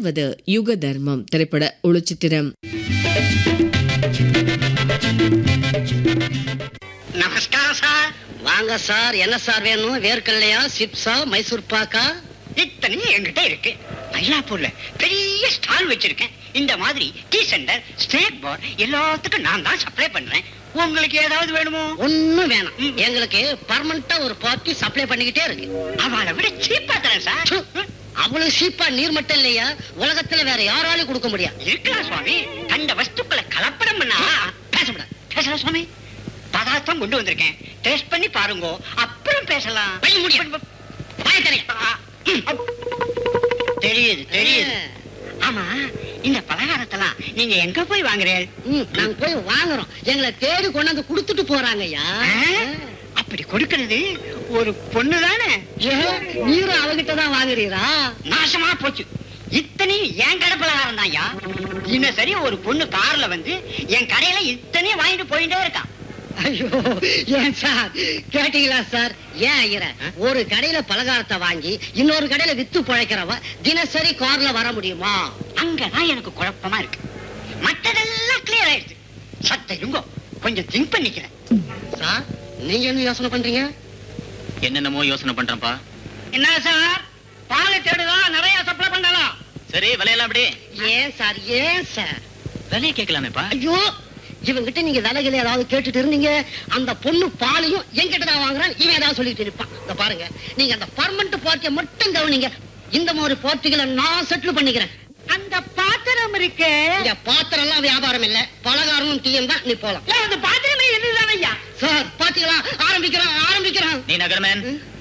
தொடர்வது யுக தர்மம் திரைப்பட ஒளிச்சித்திரம் நமஸ்காரம் சார் வாங்க சார் என்ன சார் வேணும் வேர்க்கல்லையா சிப்ஸா மைசூர் பாக்கா இத்தனையும் என்கிட்ட இருக்கு மயிலாப்பூர்ல பெரிய ஸ்டால் வச்சிருக்கேன் இந்த மாதிரி டீ சென்டர் ஸ்னேக் பார் எல்லாத்துக்கும் நான் தான் சப்ளை பண்றேன் உங்களுக்கு ஏதாவது வேணுமோ ஒண்ணும் வேணாம் எங்களுக்கு பர்மனண்டா ஒரு பார்ட்டி சப்ளை பண்ணிக்கிட்டே இருக்கு அவளை விட சீப்பா தரேன் சார் ச்சு, அவ்வளவு சீப்பா நீர் மட்டும் இல்லையா உலகத்துல வேற யாராலையும் கொடுக்க முடியாது இருக்கலாம் சுவாமி கண்ட வஸ்துக்களை கலப்படம் பண்ணா பேசக்கூடாது பேசலாம் சுவாமி பதார்த்தம் கொண்டு வந்திருக்கேன் டேஸ்ட் பண்ணி பாருங்க அப்புறம் பேசலாம் பண்ணி முடியும். வாயை திறங்க. ஆ, ம், அப். தெரியுது தெரியுது ஆமா இந்த பலகாரத்தெல்லாம் நீங்க எங்க போய் வாங்குறீர்கள் ம், நாங்க போய் வாங்குறோம் எங்களை தேடி கொண்டாந்து கொடுத்துட்டு போறாங்கய்யா ஆ? அப்படி கொடுக்கிறது ஒரு பொண்ணு தானே ஏன், நீரும் அவகிட்ட தான் வாங்குறீரா நாசமா போச்சு இத்தனையும் என் கடை பலகாரம் தான்யா இன்னும் சரி ஒரு பொண்ணு கார்ல வந்து என் கடையில இத்தனையும் வாங்கிட்டு போயிட்டே இருக்கான் ஐயோ ஏன் சார் கேட்டீங்களா சார் ஏன் ஐயர ஒரு கடையில பலகாரத்தை வாங்கி இன்னொரு கடையில வித்து பிழைக்கிறவ தினசரி கார்ல வர முடியுமா அங்கதான் எனக்கு குழப்பமா இருக்கு மத்ததெல்லாம் கிளியர் ஆயிடுச்சு சத்த இருங்கோ கொஞ்சம் திங்க் பண்ணிக்கிறேன் சார் நீங்க என்ன யோசனை பண்றீங்க என்னென்னமோ யோசனை பண்றேன்ப்பா என்ன சார் பாலை தேடுதான் நிறைய சப்ளை பண்ணலாம் சரி விலையெல்லாம் அப்படி ஏன் சார் ஏன் சார் விலையை கேட்கலாமேப்பா ஐயோ இவங்கிட்ட நீங்க விலைகளை ஏதாவது கேட்டுட்டு இருந்தீங்க அந்த பொண்ணு பாலையும் என்கிட்ட தான் வாங்குறான் இவன் ஏதாவது சொல்லிட்டு இருப்பான் இந்த பாருங்க நீங்க அந்த பர்மனண்ட் பார்ட்டியை மட்டும் கவனிங்க இந்த மாதிரி பார்ட்டிகளை நான் செட்டில் பண்ணிக்கிறேன் அந்த பாத்திரம் இருக்கு இங்க பாத்திரம் எல்லாம் வியாபாரம் இல்ல பலகாரமும் டீயும் தான் நீ போலாம் அந்த பாத்திரமே என்னதான் ஐயா சார் பாத்தீங்களா ஆரம்பிக்கிறான் ஆரம்பிக்கிறான் நீ நகர்மேன்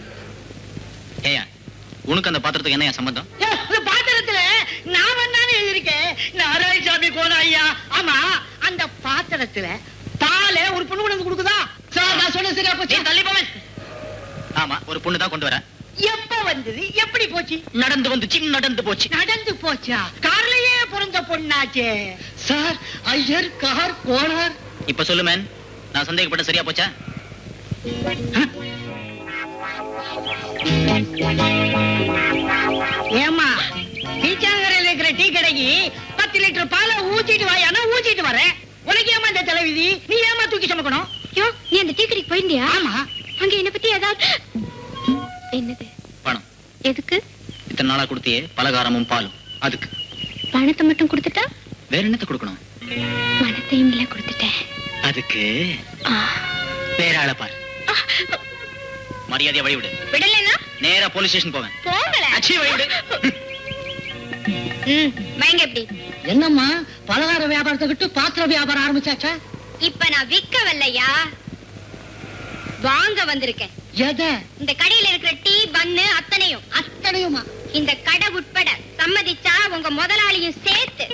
ஏயா உனக்கு அந்த பாத்திரத்துக்கு என்ன சம்பந்தம் இந்த பாத்திரத்துல நான் வந்தானே எழுதிருக்கேன் நாராயணசாமி கோலம் ஐயா ஆமா அந்த பாத்திரத்துல பாலை ஒரு பொண்ணு கொண்டு வந்து கொடுக்குதா சார் நான் சொன்னது சரியா நீ போச்சு தள்ளி போவன் ஆமா ஒரு பொண்ணு தான் கொண்டு வர எப்ப வந்தது எப்படி போச்சு நடந்து வந்துச்சு நடந்து போச்சு நடந்து போச்சா கார்லயே பிறந்த பொண்ணாச்சே சார் ஐயர் கார் கோனார் இப்ப சொல்லு மேன் நான் சந்தேகப்பட்ட சரியா போச்சா ஏமா டீச்சாங்கரையில் இருக்கிற டீ கடைக்கு பத்து லிட்டர் பாலை ஊத்திட்டு வாயானா ஊத்திட்டு வரேன் உனக்கு ஏமா இந்த தலைவிதி நீ ஏமா தூக்கி சுமக்கணும் யோ நீ அந்த டீ கடைக்கு போயிருந்தியா ஆமா அங்க என்ன பத்தி ஏதாவது என்னது பணம் எதுக்கு இத்தனை நாளா கொடுத்தியே பலகாரமும் பாலும் அதுக்கு பணத்தை மட்டும் கொடுத்துட்டா வேற என்னத்தை கொடுக்கணும் மனத்தையும் இல்ல கொடுத்துட்டேன் அதுக்கு ஆ. வேற ஆளை பாரு மரியாதையா வழிவிடு விடலைன்னா நேரா போலீஸ் ஸ்டேஷன் போவேன் போங்களேன் அச்சி வழிவிடு ம் வைங்க எப்படி என்னம்மா பலகார வியாபாரத்தை விட்டு பாத்திர வியாபாரம் ஆரம்பிச்சாச்சா இப்ப நான் விக்க வரலையா வாங்க வந்திருக்கேன் எதை இந்த கடையில இருக்கிற டீ பன்னு அத்தனையும் அத்தனையுமா இந்த கடை உட்பட சம்மதிச்சா உங்க முதலாளியும் சேர்த்து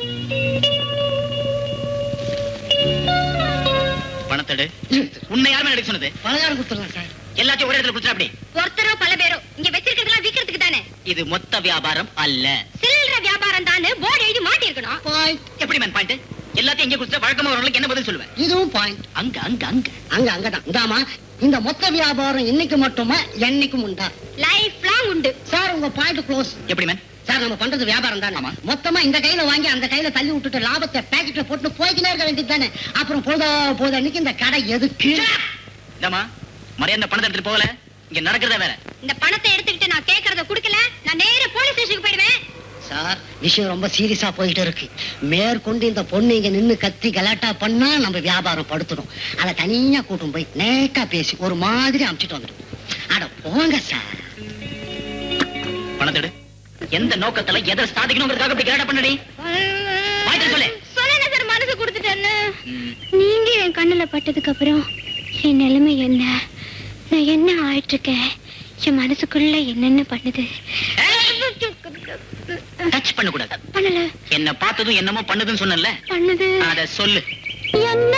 பணத்தடு உன்னை யாருமே எடுக்க சொன்னது பலகாரம் கொடுத்துடலாம் சார் எல்லாத்தையும் ஒரே இடத்துல கொடுத்துரு அப்படி ஒருத்தரோ பல பேரோ இங்க வச்சிருக்கிறதெல்லாம் விக்கிறதுக்கு தானே இது மொத்த வியாபாரம் அல்ல சில்லற வியாபாரம் தானே போர்டு எழுதி மாட்டிருக்கணும் பாயிண்ட் எப்படி மேன் பாயிண்ட் எல்லாத்தையும் இங்க கொடுத்தா வழக்கமா வரவங்களுக்கு என்ன பதில் சொல்லுவேன் இதுவும் பாயிண்ட் அங்க அங்க அங்க அங்க அங்கதான் இந்தாமா இந்த மொத்த வியாபாரம் இன்னைக்கு மட்டுமா என்னைக்கும் உண்டா லைஃப் லாங் உண்டு சார் உங்க பாயிண்ட் க்ளோஸ் எப்படி மேன் சார் நம்ம பண்றது வியாபாரம் தானே ஆமா. மொத்தமா இந்த கையில வாங்கி அந்த கையில தள்ளி விட்டுட்டு லாபத்தை பாக்கெட்ல போட்டு போய்க்கினே இருக்க வேண்டியது தானே அப்புறம் போதா போத அன்னைக்கு இந்த கடை எதுக்கு இந்தாமா மரியாதை பணத்தை எடுத்துட்டு போகல இங்க நடக்கிறதா வேற இந்த பணத்தை எடுத்துக்கிட்டு நான் கேக்குறத குடுக்கல நான் நேரா போலீஸ் ஸ்டேஷனுக்கு போயிடுவேன் சார் விஷயம் ரொம்ப சீரியஸா போயிட்டு இருக்கு மேற்கொண்டு இந்த பொண்ணு இங்க நின்னு கத்தி கலாட்டா பண்ணா நம்ம வியாபாரம் படுத்துடும் அதை தனியா கூட்டும் போய் நேக்கா பேசி ஒரு மாதிரி அமிச்சிட்டு வந்துடும் அட போங்க சார் பணத்தை எடு எந்த நோக்கத்துல எதை சாதிக்கணுங்கிறதுக்காக இப்படி கேட்ட பண்ணடி வாய்ட்டு சொல்லு சொல்லுங்க சார் மனசு கொடுத்துட்டேன்னு நீங்க என் கண்ணுல பட்டதுக்கு அப்புறம் என் நிலைமை என்ன நான் என்ன ஆயிட்டு இருக்கேன் என் மனசுக்குள்ள என்னென்ன பண்ணுது டச் பண்ண கூடாது பண்ணல என்ன பார்த்ததும் என்னமோ பண்ணுதுன்னு சொன்னல பண்ணுது அத சொல்லு என்ன